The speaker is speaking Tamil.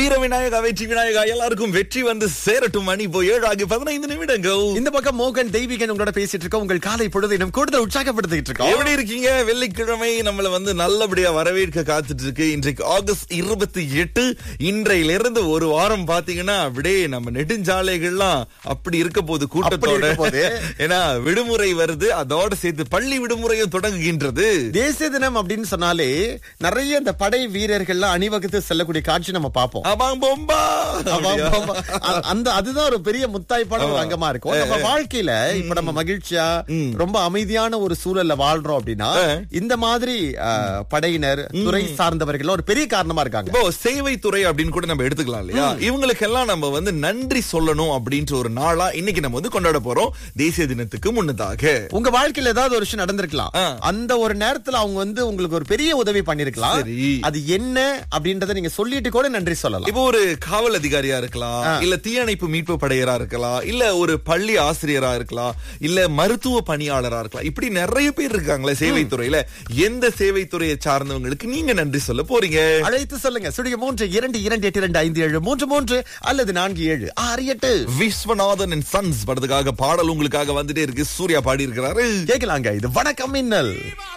வீர விநாயகா வெற்றி விநாயகா எல்லாருக்கும் வெற்றி வந்து சேரட்டும் மணி இப்போ ஏழு ஆகி பதினைந்து நிமிடங்கள் இந்த பக்கம் மோகன் தெய்வீகன் உங்களோட பேசிட்டு இருக்கோம் உங்கள் காலை பொழுது இன்னும் கூடுதல் உற்சாகப்படுத்திட்டு இருக்கோம் எப்படி இருக்கீங்க வெள்ளிக்கிழமை நம்மள வந்து நல்லபடியா வரவேற்க காத்துட்டு இருக்கு இன்றைக்கு ஆகஸ்ட் இருபத்தி எட்டு இன்றையிலிருந்து ஒரு வாரம் பாத்தீங்கன்னா அப்படியே நம்ம நெடுஞ்சாலைகள்லாம் அப்படி இருக்க போகுது அப்படி கூட்டத்தோட இருக்க போகுது. ஏன்னா விடுமுறை வருது அதோட சேர்த்து பள்ளி விடுமுறையும் தொடங்குகின்றது தேசிய தினம் அப்படின்னு சொன்னாலே நிறைய இந்த படை வீரர்கள்லாம் அணிவகுத்து செல்லக்கூடிய காட்சி நம்ம பார்ப்போம் ஆமாம் பொம்பா ஆமா, ஆமா, ஆமா. அ- அந்த அதுதான் ஒரு பெரிய முத்தாய்ப்பான ஒரு அங்கமா இருக்கும் நம்ம வாழ்க்கையில இப்ப நம்ம மகிழ்ச்சியா ரொம்ப அமைதியான ஒரு சூழல்ல வாழ்றோம் அப்படின்னா இந்த மாதிரி அஹ், படையினர் துறை சார்ந்தவர்கள் ஒரு பெரிய காரணமா இருக்காங்க இப்போ சேவை துறை அப்படின்னு கூட நம்ம எடுத்துக்கலாம் இல்லையா இவங்களுக்கெல்லாம் நம்ம வந்து நன்றி சொல்லணும் அப்படின்ற ஒரு நாளா இன்னைக்கு நம்ம வந்து கொண்டாட போறோம் தேசிய தினத்துக்கு முன்னதாக உங்க வாழ்க்கையில ஏதாவது ஒரு விஷயம் நடந்திருக்கலாம் ஆ. அந்த ஒரு நேரத்துல அவங்க வந்து உங்களுக்கு ஒரு பெரிய உதவி பண்ணிருக்கலாம் சரி. அது என்ன அப்படின்றத நீங்க சொல்லிட்டு கூட நன்றி சொல்லலாம் இப்போ ஒரு காவல் அதிகாரியா இருக்கலாம் இல்ல தீயணைப்பு மீட்பு படையரா இருக்கலாம் இல்ல ஒரு பள்ளி ஆசிரியரா இருக்கலாம் இல்ல மருத்துவ பணியாளரா இருக்கலாம் இப்படி நிறைய பேர் இருக்காங்களே சேவை துறையில எந்த சேவை துறையை சார்ந்தவங்களுக்கு நீங்க நன்றி சொல்ல போறீங்க அழைத்து சொல்லுங்க சுடிய மூன்று இரண்டு இரண்டு எட்டு இரண்டு ஐந்து ஏழு மூன்று மூன்று அல்லது நான்கு ஏழு ஆறு எட்டு விஸ்வநாதன் அண்ட் சன்ஸ் படத்துக்காக பாடல் உங்களுக்காக வந்துட்டே இருக்கு சூர்யா பாடி இருக்கிறாரு கேட்கலாங்க இது வணக்கம் மின்னல்